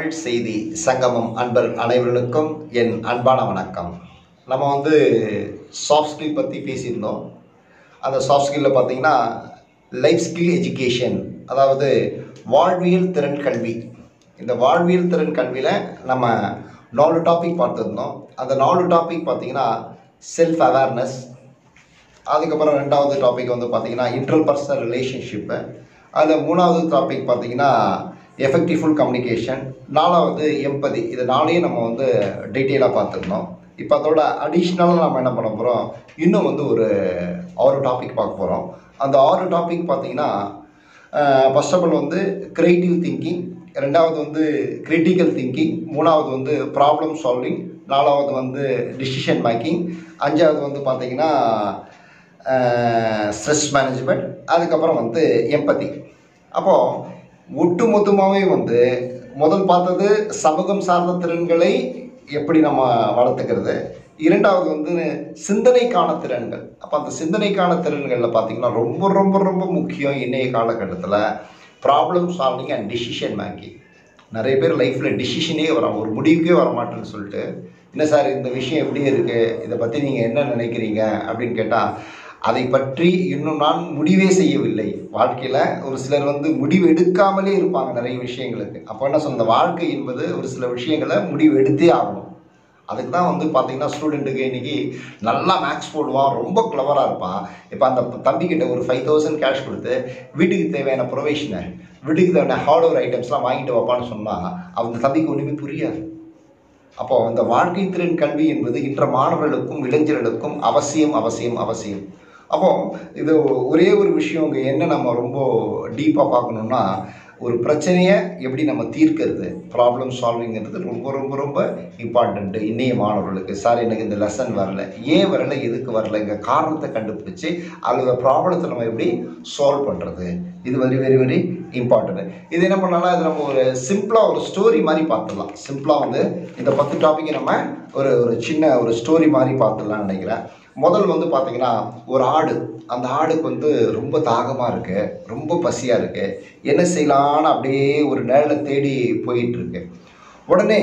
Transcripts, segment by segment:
தமிழ் செய்தி சங்கமம் அன்பர் அனைவர்களுக்கும் என் அன்பான வணக்கம் நம்ம வந்து சாஃப்ட் ஸ்கில் பற்றி பேசியிருந்தோம் அந்த சாஃப்ட் ஸ்கில்லில் பார்த்தீங்கன்னா லைஃப் ஸ்கில் எஜுகேஷன் அதாவது வாழ்வியல் திறன் கல்வி இந்த வாழ்வியல் திறன் கல்வியில் நம்ம நாலு டாபிக் பார்த்துருந்தோம் அந்த நாலு டாபிக் பார்த்தீங்கன்னா செல்ஃப் அவேர்னஸ் அதுக்கப்புறம் ரெண்டாவது டாபிக் வந்து பார்த்தீங்கன்னா இன்டர் பர்சனல் ரிலேஷன்ஷிப்பு அதில் மூணாவது டாபிக் பார்த்தீங்கன்னா எஃபெக்டிவ்ஃபுல் கம்யூனிகேஷன் நாலாவது எம்பதி இது நாளையும் நம்ம வந்து டீட்டெயிலாக பார்த்துருந்தோம் இப்போ அதோட அடிஷ்னலாக நம்ம என்ன பண்ண போகிறோம் இன்னும் வந்து ஒரு ஆறு டாபிக் பார்க்க போகிறோம் அந்த ஆறு டாபிக் பார்த்தீங்கன்னா ஃபர்ஸ்ட் ஆஃப் ஆல் வந்து கிரியேட்டிவ் திங்கிங் ரெண்டாவது வந்து கிரிட்டிக்கல் திங்கிங் மூணாவது வந்து ப்ராப்ளம் சால்விங் நாலாவது வந்து டிசிஷன் மேக்கிங் அஞ்சாவது வந்து பார்த்தீங்கன்னா ஸ்ட்ரெஸ் மேனேஜ்மெண்ட் அதுக்கப்புறம் வந்து எம்பதி அப்போது ஒட்டு மொத்தமாகவே வந்து முதல் பார்த்தது சமூகம் சார்ந்த திறன்களை எப்படி நம்ம வளர்த்துக்கிறது இரண்டாவது வந்து சிந்தனைக்கான திறன்கள் அப்போ அந்த சிந்தனைக்கான திறன்களில் பார்த்தீங்கன்னா ரொம்ப ரொம்ப ரொம்ப முக்கியம் இன்றைய காலகட்டத்தில் problem solving and decision making நிறைய பேர் லைஃப்பில் டிசிஷனே வர ஒரு முடிவுக்கே வர மாட்டேன்னு சொல்லிட்டு என்ன சார் இந்த விஷயம் எப்படி இருக்குது இதை பற்றி நீங்கள் என்ன நினைக்கிறீங்க அப்படின்னு கேட்டால் அதை பற்றி இன்னும் நான் முடிவே செய்யவில்லை வாழ்க்கையில் ஒரு சிலர் வந்து முடிவு எடுக்காமலே இருப்பாங்க நிறைய விஷயங்களுக்கு அப்போ என்ன சொன்ன வாழ்க்கை என்பது ஒரு சில விஷயங்களை முடிவு எடுத்தே ஆகணும் அதுக்கு தான் வந்து பார்த்தீங்கன்னா ஸ்டூடெண்ட்டுக்கு இன்றைக்கி நல்லா மேக்ஸ் போடுவான் ரொம்ப கிளவராக இருப்பான் இப்போ அந்த தம்பிக்கிட்ட ஒரு ஃபைவ் தௌசண்ட் கேஷ் கொடுத்து வீட்டுக்கு தேவையான ப்ரொவேஷனை வீட்டுக்கு தேவையான ஹார்ட்வேர் ஐட்டம்ஸ்லாம் வாங்கிட்டு வைப்பான்னு சொன்னால் அந்த தம்பிக்கு ஒன்றுமே புரியாது அப்போ இந்த வாழ்க்கை திறன் கல்வி என்பது இன்ற மாணவர்களுக்கும் இளைஞர்களுக்கும் அவசியம் அவசியம் அவசியம் அப்போ இது ஒரே ஒரு விஷயம் இங்கே என்ன நம்ம ரொம்ப டீப்பாக பார்க்கணுன்னா ஒரு பிரச்சனையை எப்படி நம்ம தீர்க்கிறது ப்ராப்ளம் சால்விங்கிறது ரொம்ப ரொம்ப ரொம்ப இம்பார்ட்டண்ட்டு இன்னைய மாணவர்களுக்கு சார் எனக்கு இந்த லெசன் வரல ஏன் வரல எதுக்கு வரல இங்கே காரணத்தை கண்டுபிடிச்சி அதில் ப்ராப்ளத்தை நம்ம எப்படி சால்வ் பண்ணுறது இது வெரி வெரி வெரி இம்பார்ட்டன்ட் இது என்ன பண்ணலாம்னா இது நம்ம ஒரு சிம்பிளாக ஒரு ஸ்டோரி மாதிரி பார்த்துடலாம் சிம்பிளாக வந்து இந்த பத்து டாப்பிக்கை நம்ம ஒரு ஒரு சின்ன ஒரு ஸ்டோரி மாதிரி பார்த்துடலாம்னு நினைக்கிறேன் முதல் வந்து பார்த்தீங்கன்னா ஒரு ஆடு அந்த ஆடுக்கு வந்து ரொம்ப தாகமாக இருக்குது ரொம்ப பசியாக இருக்குது என்ன செய்யலான்னு அப்படியே ஒரு நிழலை தேடி போயிட்டுருக்கு உடனே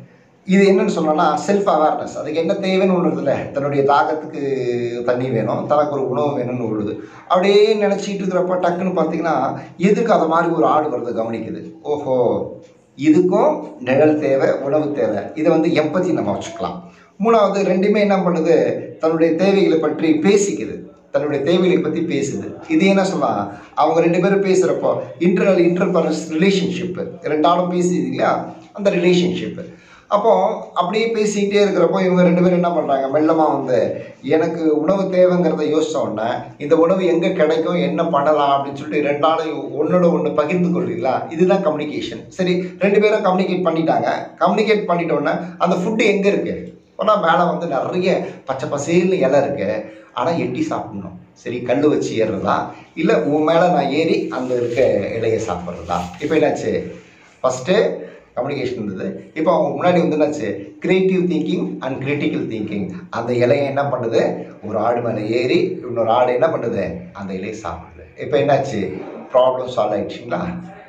இது என்னன்னு சொன்னோன்னா செல்ஃப் அவேர்னஸ் அதுக்கு என்ன தேவைன்னு ஒன்று இருக்குல்ல தன்னுடைய தாகத்துக்கு தண்ணி வேணும் தனக்கு ஒரு உணவு வேணும்னு உள்ளது அப்படியே நினச்சிட்டு இருக்கிறப்ப டக்குன்னு பார்த்தீங்கன்னா எதுக்கு அதை மாதிரி ஒரு ஆடு வருது கவனிக்குது ஓஹோ இதுக்கும் நிழல் தேவை உணவு தேவை இதை வந்து எம்பத்தி நம்ம வச்சுக்கலாம் மூணாவது ரெண்டுமே என்ன பண்ணுது தன்னுடைய தேவைகளை பற்றி பேசிக்குது தன்னுடைய தேவைகளை பற்றி பேசுது இது என்ன சொல்லலாம் அவங்க ரெண்டு பேரும் பேசுகிறப்போ இன்டர்னல் இன்டர்பர்னஸ் ரிலேஷன்ஷிப்பு ரெண்டாலும் பேசுது இல்லையா அந்த ரிலேஷன்ஷிப்பு அப்போது அப்படியே பேசிக்கிட்டே இருக்கிறப்போ இவங்க ரெண்டு பேரும் என்ன பண்ணுறாங்க மெல்லமாக வந்து எனக்கு உணவு தேவைங்கிறத யோசித்த உடனே இந்த உணவு எங்கே கிடைக்கும் என்ன பண்ணலாம் அப்படின்னு சொல்லிட்டு ரெண்டாலும் ஒன்றோட ஒன்று பகிர்ந்து கொள்வீங்களா இதுதான் கம்யூனிகேஷன் சரி ரெண்டு பேரும் கம்யூனிகேட் பண்ணிட்டாங்க கம்யூனிகேட் பண்ணிட்ட உடனே அந்த ஃபுட்டு எங்கே இருக்குது ஆனால் மேலே வந்து நிறைய பச்சை பசேல்னு இலை இருக்குது ஆனால் எட்டி சாப்பிடணும் சரி கல் வச்சு ஏறுறதா இல்லை உன் மேலே நான் ஏறி அந்த இருக்க இலையை சாப்பிட்றதா இப்போ என்னாச்சு ஃபஸ்ட்டு கம்யூனிகேஷன் இருந்தது இப்போ அவங்க முன்னாடி வந்து என்னாச்சு creative thinking and critical thinking அந்த இலையை என்ன பண்ணுது ஒரு ஆடு மேலே ஏறி இன்னொரு ஆடு என்ன பண்ணுது அந்த இலையை சாப்பிடுது இப்போ என்னாச்சு ப்ராப்ளம் சால்வ் ஆயிடுச்சுங்களா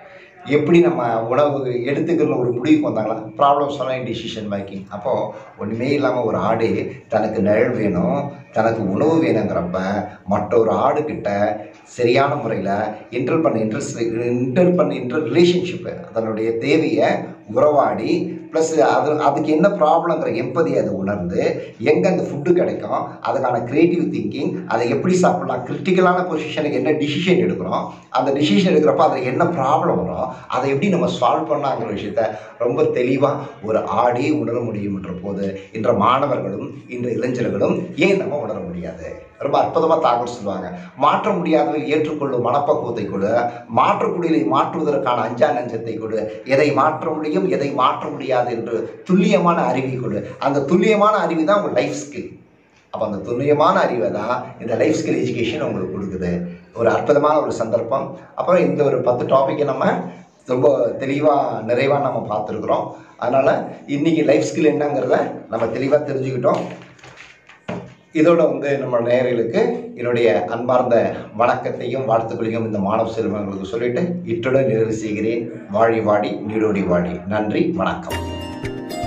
எப்படி நம்ம உணவு எடுத்துக்கிற ஒரு முடிவுக்கு வந்தாங்களா ப்ராப்ளம் சொன்னால் டிசிஷன் மேக்கிங் அப்போது ஒன்றுமே இல்லாமல் ஒரு ஆடு தனக்கு நிழல் வேணும் தனக்கு உணவு வேணுங்கிறப்ப மற்றொரு ஆடுகிட்ட சரியான முறையில் இன்டர் பண்ண இன்ட்ரெஸ்ட் இன்டர் பண்ண இன்டர் ரிலேஷன்ஷிப்பு அதனுடைய தேவையை உறவாடி ப்ளஸ் அது அதுக்கு என்ன ப்ராப்ளங்கிற எம்பதி அது உணர்ந்து எங்கே அந்த ஃபுட்டு கிடைக்கும் அதுக்கான க்ரியேட்டிவ் திங்கிங் அதை எப்படி சாப்பிடலாம் கிரிட்டிக்கலான பொசிஷனுக்கு என்ன டிசிஷன் எடுக்கிறோம் அந்த டிசிஷன் எடுக்கிறப்ப அதில் என்ன ப்ராப்ளம் வரும் அதை எப்படி நம்ம சால்வ் பண்ணாங்கிற விஷயத்த ரொம்ப தெளிவாக ஒரு ஆடி உணர முடியும்ன்ற போது இன்ற மாணவர்களும் இன்ற இளைஞர்களும் ஏன் நம்ம உணர முடியாது ரொம்ப அற்புதமாக தாக்கல் சொல்லுவாங்க மாற்ற முடியாதவை ஏற்றுக்கொள்ளும் மனப்பக்குவத்தை கொடு மாற்றக்கூடியதை மாற்றுவதற்கான அஞ்சா நஞ்சத்தை கொடு எதை மாற்ற முடியும் எதை மாற்ற முடியாது என்று துல்லியமான அறிவை கொடு அந்த துல்லியமான அறிவு தான் உங்கள் லைஃப் ஸ்கில் அப்போ அந்த துல்லியமான அறிவை தான் இந்த லைஃப் ஸ்கில் எஜுகேஷன் உங்களுக்கு கொடுக்குது ஒரு அற்புதமான ஒரு சந்தர்ப்பம் அப்புறம் இந்த ஒரு பத்து டாப்பிக்கை நம்ம ரொம்ப தெளிவாக நிறைவாக நம்ம பார்த்துருக்குறோம் அதனால் இன்றைக்கி லைஃப் ஸ்கில் என்னங்கிறத நம்ம தெளிவாக தெரிஞ்சுக்கிட்டோம் இதோட வந்து நம்ம நேயர்களுக்கு என்னுடைய அன்பார்ந்த வணக்கத்தையும் வாழ்த்துக்களையும் இந்த மாணவ செல்வங்களுக்கு சொல்லிட்டு இத்துடன் நிறைவு செய்கிறேன் வாழி வாடி நீடோடி வாடி நன்றி வணக்கம்